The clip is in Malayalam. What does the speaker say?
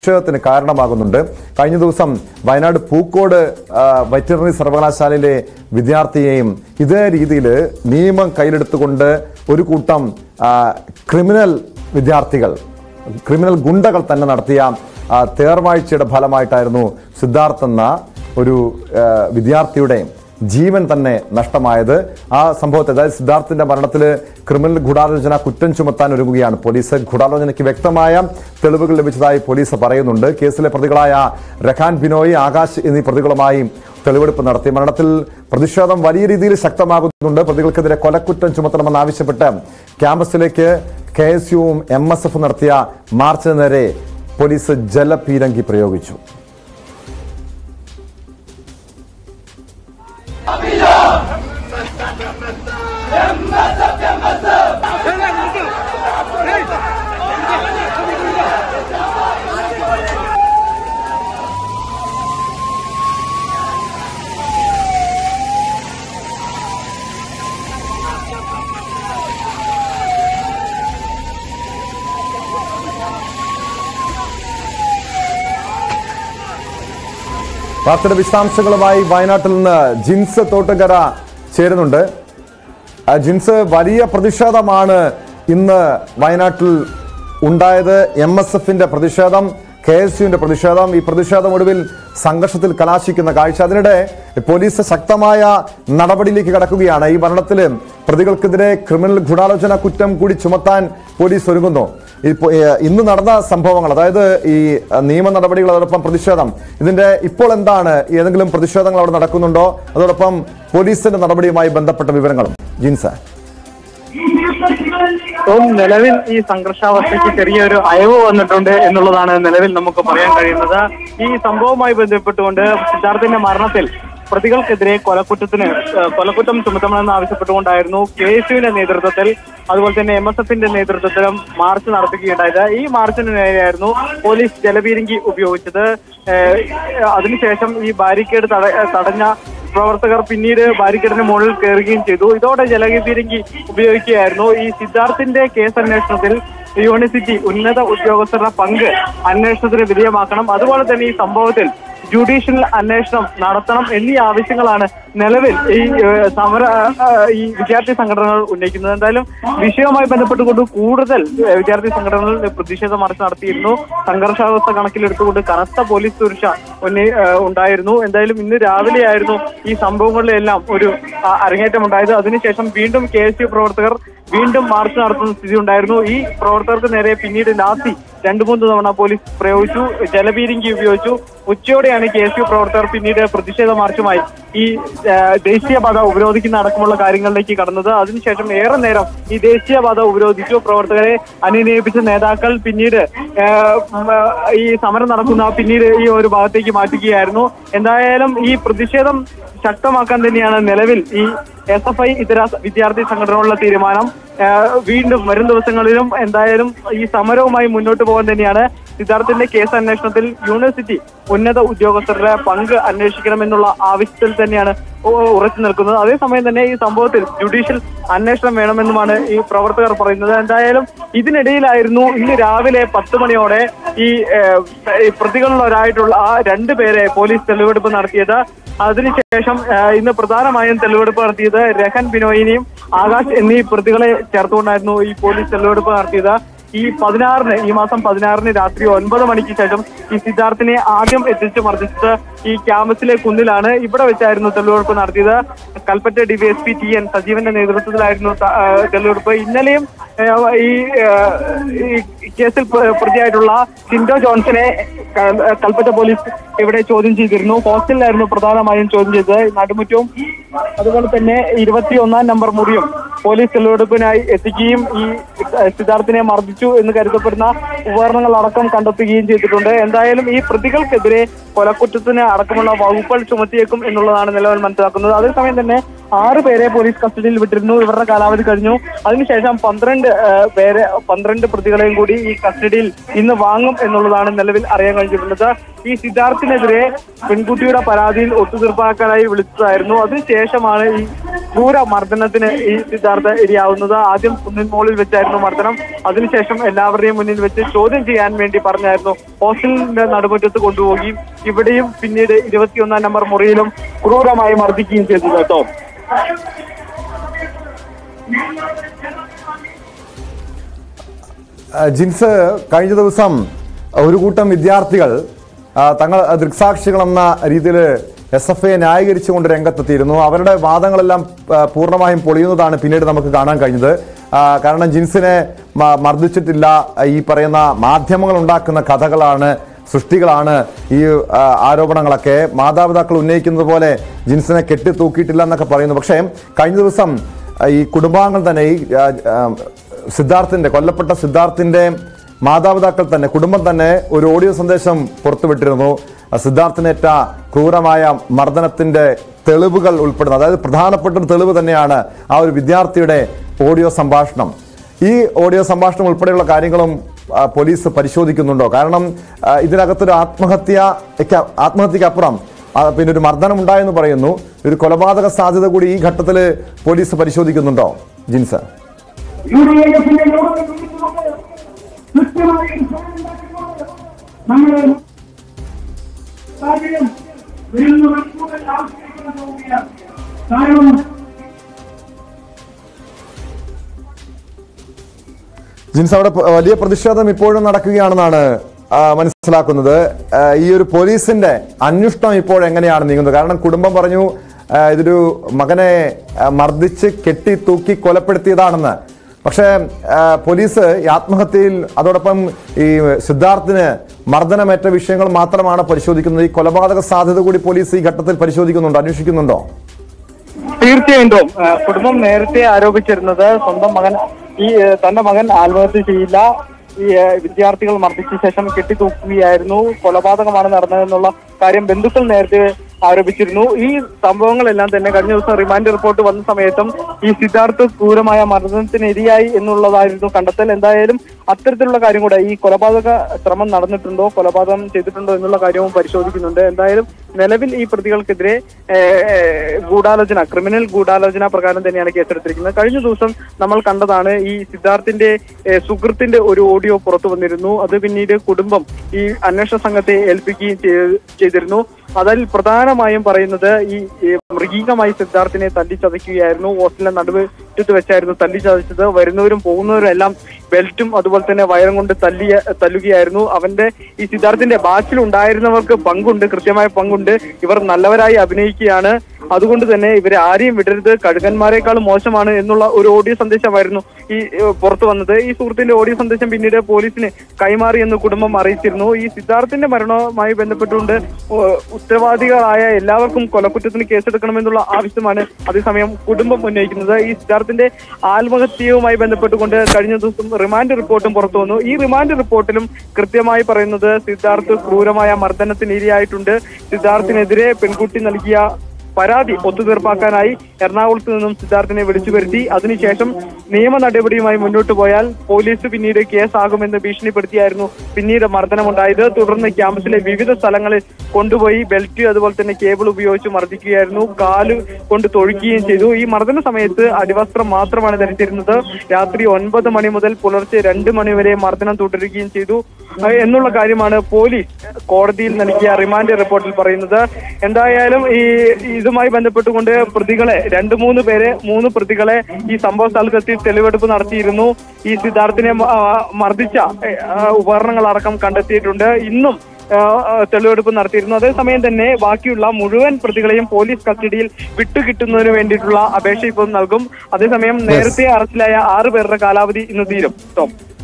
പ്രതിഷേധത്തിന് കാരണമാകുന്നുണ്ട് കഴിഞ്ഞ ദിവസം വയനാട് പൂക്കോട് ആ, വെറ്ററിനറി സർവകലാശാലയിലെ വിദ്യാർത്ഥിയെയും ഇതേ രീതിയിൽ നിയമം കയ്യിലെടുത്തുകൊണ്ട് ഒരു കൂട്ടം ആ, ക്രിമിനൽ വിദ്യാർത്ഥികൾ ക്രിമിനൽ ഗുണ്ടകൾ തന്നെ നടത്തിയ ആ, തേർവാഴ്ചയുടെ ഫലമായിട്ടായിരുന്നു സിദ്ധാർത്ഥ് എന്ന ഒരു ആ, വിദ്യാർത്ഥിയുടെ ജീവൻ തന്നെ നഷ്ടമായത് ആ സംഭവത്തെ അതായത് സിദ്ധാർത്ഥിന്റെ മരണത്തിൽ ക്രിമിനൽ ഗൂഢാലോചന കുറ്റം ചുമത്താൻ ഒരുങ്ങുകയാണ് പോലീസ് ഗൂഢാലോചനയ്ക്ക് വ്യക്തമായ തെളിവുകൾ ലഭിച്ചതായി പോലീസ് പറയുന്നുണ്ട് കേസിലെ പ്രതികളായ റഹാൻ ബിനോയ് ആകാശ് എന്നീ പ്രതികളുമായി തെളിവെടുപ്പ് നടത്തി മരണത്തിൽ പ്രതിഷേധം വലിയ രീതിയിൽ ശക്തമാകുന്നുണ്ട് പ്രതികൾക്കെതിരെ കൊലക്കുറ്റം ചുമത്തണമെന്നാവശ്യപ്പെട്ട് ക്യാമ്പസിലേക്ക് കെ എസ് യുവും എം എസ് എഫ് നടത്തിയ മാർച്ചിന് നേരെ പോലീസ് ജലപീരങ്കി പ്രയോഗിച്ചു വാർത്തയുടെ വിശദാംശങ്ങളുമായി വയനാട്ടിൽ നിന്ന് ജിൻസ് തോട്ടുകര ചേരുന്നുണ്ട് ആ ജിൻസ് വലിയ പ്രതിഷേധമാണ് ഇന്ന് വയനാട്ടിൽ ഉണ്ടായത് എം എസ് എഫിന്റെ പ്രതിഷേധം കെ എസ് യുവിന്റെ പ്രതിഷേധം ഈ പ്രതിഷേധം ഒടുവിൽ സംഘർഷത്തിൽ കലാശിക്കുന്ന കാഴ്ച അതിനിടെ പോലീസ് ശക്തമായ നടപടിയിലേക്ക് കടക്കുകയാണ് ഈ മരണത്തിൽ പ്രതികൾക്കെതിരെ ക്രിമിനൽ ഗൂഢാലോചന കുറ്റം കൂടി ചുമത്താൻ പോലീസ് ഒരുങ്ങുന്നു ഇപ്പോൾ ഏ, ഇന്ന് നടന്ന സംഭവങ്ങൾ അതായത് ഈ അഹ്, നിയമ നടപടികൾ അതോടൊപ്പം പ്രതിഷേധം ഇതിന്റെ ഇപ്പോൾ എന്താണ് ഏതെങ്കിലും പ്രതിഷേധങ്ങൾ അവിടെ നടക്കുന്നുണ്ടോ അതോടൊപ്പം പോലീസിന്റെ നടപടിയുമായി ബന്ധപ്പെട്ട വിവരങ്ങളും ജിൻസ് ഇപ്പം നിലവിൽ ഈ സംഘർഷാവസ്ഥയ്ക്ക് ചെറിയൊരു അയവ് വന്നിട്ടുണ്ട് എന്നുള്ളതാണ് നിലവിൽ നമുക്ക് പറയാൻ കഴിയുന്നത് ഈ സംഭവവുമായി ബന്ധപ്പെട്ടുകൊണ്ട് സിദ്ധാർത്ഥിന്റെ മരണത്തിൽ പ്രതികൾക്കെതിരെ കൊലക്കുറ്റത്തിന് ഏഹ്, കൊലക്കുറ്റം ചുമത്തണമെന്ന് ആവശ്യപ്പെട്ടുകൊണ്ടായിരുന്നു കെ എസ് യുവിന്റെ നേതൃത്വത്തിൽ അതുപോലെ തന്നെ എം എസ് എഫിന്റെ നേതൃത്വത്തിലും മാർച്ച് നടത്തുകയുണ്ടായത് ഈ മാർച്ചിന് നേരെയായിരുന്നു പോലീസ് ജലപീരങ്കി ഉപയോഗിച്ചത് ഏഹ്, അതിനുശേഷം ഈ ബാരിക്കേഡ് തട തടഞ്ഞ പ്രവർത്തകർ പിന്നീട് ബാരിക്കേഡിന് മുകളിൽ കയറുകയും ചെയ്തു ഇതോടെ ജലപീരങ്കി ഉപയോഗിക്കുകയായിരുന്നു ഈ സിദ്ധാർത്ഥിന്റെ കേസ് അന്വേഷണത്തിൽ യൂണിവേഴ്സിറ്റി ഉന്നത ഉദ്യോഗസ്ഥരുടെ പങ്ക് അന്വേഷണത്തിന് വിധേയമാക്കണം അതുപോലെ തന്നെ ഈ സംഭവത്തിൽ ജുഡീഷ്യൽ അന്വേഷണം നടത്തണം എന്നീ ആവശ്യങ്ങളാണ് നിലവിൽ ഈ ഏഹ്, സമര ഏഹ്, ഈ വിദ്യാർത്ഥി സംഘടനകൾ ഉന്നയിക്കുന്നത് എന്തായാലും വിഷയവുമായി ബന്ധപ്പെട്ടുകൊണ്ട് കൂടുതൽ ഏഹ്, വിദ്യാർത്ഥി സംഘടനകൾ പ്രതിഷേധ മാർച്ച് നടത്തിയിരുന്നു സംഘർഷാവസ്ഥ കണക്കിലെടുത്തുകൊണ്ട് കനത്ത പോലീസ് സുരക്ഷ ഉന്നയി ഏഹ്, ഉണ്ടായിരുന്നു എന്തായാലും ഇന്ന് രാവിലെയായിരുന്നു ഈ സംഭവങ്ങളിലെല്ലാം ഒരു ആ, അരങ്ങേറ്റം ഉണ്ടായത് അതിനുശേഷം വീണ്ടും കെ എസ് യു പ്രവർത്തകർ വീണ്ടും മാർച്ച് നടത്തുന്ന സ്ഥിതി ഉണ്ടായിരുന്നു ഈ പ്രവർത്തകർക്ക് നേരെ പിന്നീട് ലാത്തി രണ്ടു മൂന്ന് തവണ പോലീസ് പ്രയോഗിച്ചു ജലപീരങ്കി ഉപയോഗിച്ചു ഉച്ചയോടെയാണ് കെ എസ് യു പ്രവർത്തകർ പിന്നീട് പ്രതിഷേധ മാർച്ചുമായി ഈ ആ, ദേശീയപാത ഉപരോധിക്കുന്ന അടക്കമുള്ള കാര്യങ്ങളിലേക്ക് കടന്നത് അതിനുശേഷം ഏറെ നേരം ഈ ദേശീയപാത ഉപരോധിച്ചു പ്രവർത്തകരെ അനുനയിപ്പിച്ച നേതാക്കൾ പിന്നീട് ആ, ഉം, ആ, ഈ സമരം നടക്കുന്ന പിന്നീട് ഈ ഒരു ഭാഗത്തേക്ക് മാറ്റുകയായിരുന്നു എന്തായാലും ഈ പ്രതിഷേധം ശക്തമാക്കാൻ തന്നെയാണ് നിലവിൽ ഈ എസ് എഫ് ഐ ഇതര വിദ്യാർത്ഥി സംഘടനകളുടെ തീരുമാനം ആ, വീണ്ടും വരും ദിവസങ്ങളിലും എന്തായാലും ഈ സമരവുമായി മുന്നോട്ട് പോകാൻ തന്നെയാണ് സിദ്ധാർത്ഥിന്റെ കേസ് അന്വേഷണത്തിൽ യൂണിവേഴ്സിറ്റി ഉന്നത ഉദ്യോഗസ്ഥരുടെ പങ്ക് അന്വേഷിക്കണമെന്നുള്ള ആവശ്യത്തിൽ തന്നെയാണ് ഉ- ഉറച്ചു നിൽക്കുന്നത് അതേസമയം തന്നെ ഈ സംഭവത്തിൽ ജുഡീഷ്യൽ അന്വേഷണം വേണമെന്നുമാണ് ഈ പ്രവർത്തകർ പറയുന്നത് എന്തായാലും ഇതിനിടയിലായിരുന്നു ഇന്ന് രാവിലെ പത്ത് മണിയോടെ ഈ ഏഹ്, ഈ പ്രതികളിലൊരായിട്ടുള്ള ആ രണ്ടു പേരെ പോലീസ് തെളിവെടുപ്പ് നടത്തിയത് അതിനുശേഷം ഏഹ്, ഇന്ന് പ്രധാനമായും തെളിവെടുപ്പ് നടത്തിയത് രഹൻ ബിനോയിനെയും ആകാശ് എന്നീ പ്രതികളെ ചേർത്തുകൊണ്ടായിരുന്നു ഈ പോലീസ് തെളിവെടുപ്പ് നടത്തിയത് ഈ പതിനാറിന് ഈ മാസം പതിനാറിന് രാത്രി ഒൻപത് മണിക്ക് ശേഷം ഈ സിദ്ധാർത്ഥിനെ ആദ്യം എത്തിച്ച് മർദ്ദിച്ചത് ഈ ക്യാമ്പസിലെ കുന്നിലാണ് ഇവിടെ വെച്ചായിരുന്നു തെളിവെടുപ്പ് നടത്തിയത് കൽപ്പറ്റ ഡിവൈഎസ്പി ടി എൻ സജീവന്റെ നേതൃത്വത്തിലായിരുന്നു ത- ആ, തെളിവെടുപ്പ് ഇന്നലെയും ആ, ഈ ആ, ഈ കേസിൽ പ്ര- പ്രതിയായിട്ടുള്ള ടിൻഡോ ജോൺസനെ ക- കൽപ്പറ്റ പോലീസ് ഇവിടെ ചോദ്യം ചെയ്തിരുന്നു ഹോസ്റ്റലിലായിരുന്നു പ്രധാനമായും ചോദ്യം ചെയ്തത് നടുമുറ്റവും അതുപോലെ തന്നെ ഇരുപത്തി ഒന്നാം നമ്പർ മുറിയും പോലീസ് തെളിവെടുപ്പിനായി എത്തിക്കുകയും ഈ ഏഹ്, സിദ്ധാർത്ഥിനെ മർദ്ദിച്ചു എന്ന് കരുതപ്പെടുന്ന ഉപകരണങ്ങൾ അടക്കം കണ്ടെത്തുകയും ചെയ്തിട്ടുണ്ട് എന്തായാലും ഈ പ്രതികൾക്കെതിരെ കൊലക്കുറ്റത്തിന് അടക്കമുള്ള വകുപ്പുകൾ ചുമത്തിയേക്കും എന്നുള്ളതാണ് നിലവിൽ മനസ്സിലാക്കുന്നത് അതേസമയം തന്നെ ആറ് പേരെ പോലീസ് കസ്റ്റഡിയിൽ വിട്ടിരുന്നു ഇവരുടെ കാലാവധി കഴിഞ്ഞു അതിനുശേഷം പന്ത്രണ്ട് ആ, പേരെ പന്ത്രണ്ട് പ്രതികളെയും കൂടി ഈ കസ്റ്റഡിയിൽ ഇന്ന് വാങ്ങും എന്നുള്ളതാണ് നിലവിൽ അറിയാൻ കഴിഞ്ഞിട്ടുള്ളത് ഈ സിദ്ധാർത്ഥിനെതിരെ പെൺകുട്ടിയുടെ പരാതിയിൽ ഒത്തുതീർപ്പാക്കാനായി വിളിച്ചതായിരുന്നു അതിനുശേഷമാണ് ഈ ക്രൂര മർദ്ദനത്തിന് ഈ സിദ്ധാർത്ഥ ഇരയാവുന്നത് ആദ്യം കുന്നിൻ മോളിൽ വെച്ചായിരുന്നു മർദ്ദനം അതിനുശേഷം എല്ലാവരുടെയും മുന്നിൽ വെച്ച് ചോദ്യം ചെയ്യാൻ വേണ്ടി പറഞ്ഞായിരുന്നു ഹോസ്റ്റലിന്റെ നടുമുറ്റത്ത് കൊണ്ടുപോവുകയും ഇവിടെയും പിന്നീട് ഇരുപത്തിയൊന്നാം നമ്പർ മുറിയിലും ക്രൂരമായി മർദ്ദിക്കുകയും ചെയ്തു കേട്ടോ ആ, ജിൻസ് കഴിഞ്ഞ ദിവസം ഒരു കൂട്ടം വിദ്യാർത്ഥികൾ ആ, തങ്ങൾ ദൃക്സാക്ഷികൾ എന്ന രീതിയിൽ എസ് എഫ് ഐ ന്യായീകരിച്ചുകൊണ്ട് രംഗത്തെത്തിയിരുന്നു അവരുടെ വാദങ്ങളെല്ലാം ആ, പൂർണ്ണമായും പൊളിയുന്നതാണ് പിന്നീട് നമുക്ക് കാണാൻ കഴിഞ്ഞത് ആ, കാരണം ജിൻസിനെ മ- മർദ്ദിച്ചിട്ടില്ല ഈ പറയുന്ന മാധ്യമങ്ങൾ ഉണ്ടാക്കുന്ന കഥകളാണ് സൃഷ്ടികളാണ് ഈ ആ, ആരോപണങ്ങളൊക്കെ മാതാപിതാക്കൾ ഉന്നയിക്കുന്നത് പോലെ ജിൻസിനെ കെട്ടി തൂക്കിയിട്ടില്ല എന്നൊക്കെ പറയുന്നു പക്ഷേ കഴിഞ്ഞ ദിവസം ആ, ഈ കുടുംബാംഗങ്ങൾ തന്നെ ഈ ആ, ആ, സിദ്ധാർത്ഥിന്റെ കൊല്ലപ്പെട്ട സിദ്ധാർത്ഥിന്റെ മാതാപിതാക്കൾ തന്നെ കുടുംബം തന്നെ ഒരു ഓഡിയോ സന്ദേശം പുറത്തുവിട്ടിരുന്നു ആ സിദ്ധാർത്ഥിനേറ്റ ക്രൂരമായ മർദ്ദനത്തിന്റെ തെളിവുകൾ ഉൾപ്പെടുന്ന അതായത് പ്രധാനപ്പെട്ട ഒരു തെളിവ് തന്നെയാണ് ആ ഒരു വിദ്യാർത്ഥിയുടെ ഓഡിയോ സംഭാഷണം ഈ ഓഡിയോ സംഭാഷണം ഉൾപ്പെടെയുള്ള കാര്യങ്ങളും ആ, പോലീസ് പരിശോധിക്കുന്നുണ്ടോ കാരണം ആ, ഇതിനകത്തൊരു ആത്മഹത്യ ആത്മഹത്യക്കപ്പുറം ആ, പിന്നെ ഒരു മർദ്ദനം ഉണ്ടായെന്ന് പറയുന്നു ഒരു കൊലപാതക സാധ്യത കൂടി ഈ ഘട്ടത്തിൽ പോലീസ് പരിശോധിക്കുന്നുണ്ടോ ജിൻസ് യു ഡി എഫിന്റെ യോഗം വിളിച്ചുകൊണ്ട് കൃത്യമായി നമ്മൾ സാഹചര്യം വരുന്ന മണിക്കൂറിൽ ആവശ്യപ്പെടാൻ പോവുകയാണ് കാരണം ജിൻസ് അവിടെ പ- വലിയ പ്രതിഷേധം ഇപ്പോഴും നടക്കുകയാണെന്നാണ് ആ, മനസ്സിലാക്കുന്നത് ആ, ഈ ഒരു പോലീസിന്റെ അന്വേഷണം ഇപ്പോൾ എങ്ങനെയാണ് നീങ്ങുന്നത് കാരണം കുടുംബം പറഞ്ഞു ആ, ഇതൊരു മകനെ ആ, മർദ്ദിച്ച് കെട്ടി തൂക്കി കൊലപ്പെടുത്തിയതാണെന്ന് പക്ഷേ ആ, പോലീസ് ഈ ആത്മഹത്യയിൽ അതോടൊപ്പം ഈ സിദ്ധാർത്ഥിന് മർദ്ദനമേറ്റ വിഷയങ്ങൾ മാത്രമാണ് പരിശോധിക്കുന്നത് ഈ കൊലപാതക സാധ്യത കൂടി പോലീസ് ഈ ഘട്ടത്തിൽ പരിശോധിക്കുന്നുണ്ടോ അന്വേഷിക്കുന്നുണ്ടോ തീർച്ചയായിട്ടും ആ, കുടുംബം നേരത്തെ ആരോപിച്ചിരുന്നത് സ്വന്തം മകൻ ഈ ഏ, തന്റെ മകൻ ആത്മഹത്യ ചെയ്യില്ല ഈ ഏ, വിദ്യാർത്ഥികൾ മർദ്ദിച്ച ശേഷം കെട്ടിത്തൂക്കുകയായിരുന്നു കൊലപാതകമാണ് നടന്നതെന്നുള്ള കാര്യം ബന്ധുക്കൾ നേരത്തെ ആരോപിച്ചിരുന്നു ഈ സംഭവങ്ങളെല്ലാം തന്നെ കഴിഞ്ഞ ദിവസം റിമാൻഡ് റിപ്പോർട്ട് വന്ന സമയത്തും ഈ സിദ്ധാർത്ഥ് ക്രൂരമായ മർദ്ദനത്തിന് ഇരയായി എന്നുള്ളതായിരുന്നു കണ്ടെത്തൽ എന്തായാലും അത്തരത്തിലുള്ള കാര്യം കൂടെ ഈ കൊലപാതക ശ്രമം നടന്നിട്ടുണ്ടോ കൊലപാതകം ചെയ്തിട്ടുണ്ടോ എന്നുള്ള കാര്യവും പരിശോധിക്കുന്നുണ്ട് എന്തായാലും നിലവിൽ ഈ പ്രതികൾക്കെതിരെ ഏഹ്, ഏഹ്, ഗൂഢാലോചന ക്രിമിനൽ ഗൂഢാലോചന പ്രകാരം തന്നെയാണ് കേസെടുത്തിരിക്കുന്നത് കഴിഞ്ഞ ദിവസം നമ്മൾ കണ്ടതാണ് ഈ സിദ്ധാർത്ഥിന്റെ ഏഹ്, സുഹൃത്തിന്റെ ഒരു ഓഡിയോ പുറത്തു വന്നിരുന്നു അത് പിന്നീട് കുടുംബം ഈ അന്വേഷണ സംഘത്തെ ഏൽപ്പിക്കുകയും ചെയ്- ചെയ്തിരുന്നു അതിൽ പ്രധാനമായും പറയുന്നത് ഈ ഈ മൃഗീകമായി സിദ്ധാർത്ഥിനെ തല്ലിച്ചതയ്ക്കുകയായിരുന്നു ഹോസ്റ്റലിന്റെ നടുവറ്റത്ത് വെച്ചായിരുന്നു തല്ലിച്ചതച്ചത് വരുന്നവരും പോകുന്നവരും എല്ലാം ബെൽറ്റും അതുപോലെ തന്നെ വയറും കൊണ്ട് തല്ലിയ തല്ലുകയായിരുന്നു അവന്റെ ഈ സിദ്ധാർത്ഥിന്റെ ബാച്ചിൽ ഉണ്ടായിരുന്നവർക്ക് പങ്കുണ്ട് കൃത്യമായ പങ്കുണ്ട് ഇവർ നല്ലവരായി അഭിനയിക്കുകയാണ് അതുകൊണ്ട് തന്നെ ഇവരെ ആരെയും വിടരുത് കഴുകന്മാരെക്കാളും മോശമാണ് എന്നുള്ള ഒരു ഓഡിയോ സന്ദേശമായിരുന്നു ഈ ഏഹ്, പുറത്തു വന്നത് ഈ സുഹൃത്തിന്റെ ഓഡിയോ സന്ദേശം പിന്നീട് പോലീസിന് കൈമാറി എന്ന് കുടുംബം അറിയിച്ചിരുന്നു ഈ സിദ്ധാർത്ഥിന്റെ മരണവുമായി ബന്ധപ്പെട്ടുകൊണ്ട് ഏഹ്, ഉത്തരവാദികളായ എല്ലാവർക്കും കൊലക്കുറ്റത്തിന് കേസെടുക്കണമെന്നുള്ള ആവശ്യമാണ് അതേസമയം കുടുംബം ഉന്നയിക്കുന്നത് ഈ സിദ്ധാർത്ഥിന്റെ ആത്മഹത്യയുമായി ബന്ധപ്പെട്ടുകൊണ്ട് കഴിഞ്ഞ ദിവസം റിമാൻഡ് റിപ്പോർട്ടും പുറത്തു വന്നു ഈ റിമാൻഡ് റിപ്പോർട്ടിലും കൃത്യമായി പറയുന്നത് സിദ്ധാർത്ഥ് ക്രൂരമായ മർദ്ദനത്തിന് ഇരയായിട്ടുണ്ട് സിദ്ധാർത്ഥിനെതിരെ പെൺകുട്ടി നൽകിയ പരാതി ഒത്തുതീർപ്പാക്കാനായി എറണാകുളത്ത് നിന്നും സിദ്ധാർത്ഥിനെ വിളിച്ചു വരുത്തി അതിനുശേഷം നിയമ നടപടിയുമായി മുന്നോട്ട് പോയാൽ പോലീസ് പിന്നീട് കേസാകുമെന്ന് ഭീഷണിപ്പെടുത്തിയായിരുന്നു പിന്നീട് മർദ്ദനമുണ്ടായത് തുടർന്ന് ക്യാമ്പസിലെ വിവിധ സ്ഥലങ്ങളിൽ കൊണ്ടുപോയി ബെൽറ്റ് അതുപോലെ തന്നെ കേബിൾ ഉപയോഗിച്ച് മർദ്ദിക്കുകയായിരുന്നു കാല് കൊണ്ട് തൊഴിക്കുകയും ചെയ്തു ഈ മർദ്ദന സമയത്ത് അടിവസ്ത്രം മാത്രമാണ് ധരിച്ചിരുന്നത് രാത്രി ഒൻപത് മണി മുതൽ പുലർച്ചെ രണ്ട് മണി വരെ മർദ്ദനം തുടരുകയും ചെയ്തു ഏഹ് എന്നുള്ള കാര്യമാണ് പോലീസ് കോടതിയിൽ നൽകിയ റിമാൻഡ് റിപ്പോർട്ടിൽ പറയുന്നത് എന്തായാലും ഈ ഇതുമായി ബന്ധപ്പെട്ടുകൊണ്ട് പ്രതികളെ രണ്ട് മൂന്ന് പേരെ മൂന്ന് പ്രതികളെ ഈ സംഭവ സ്ഥലത്തെത്തി തെളിവെടുപ്പ് നടത്തിയിരുന്നു ഈ സിദ്ധാർത്ഥിനെ മ- ആ, മർദ്ദിച്ച ഏ, ആ, ഉപകരണങ്ങളടക്കം കണ്ടെത്തിയിട്ടുണ്ട് ഇന്നും ആ, ആ, തെളിവെടുപ്പ് നടത്തിയിരുന്നു അതേസമയം തന്നെ ബാക്കിയുള്ള മുഴുവൻ പ്രതികളെയും പോലീസ് കസ്റ്റഡിയിൽ വിട്ടുകിട്ടുന്നതിന് വേണ്ടിയിട്ടുള്ള അപേക്ഷ ഇപ്പോൾ നൽകും അതേസമയം നേരത്തെ അറസ്റ്റിലായ ആറ് പേരുടെ കാലാവധി ഇന്ന് തീരും ടോം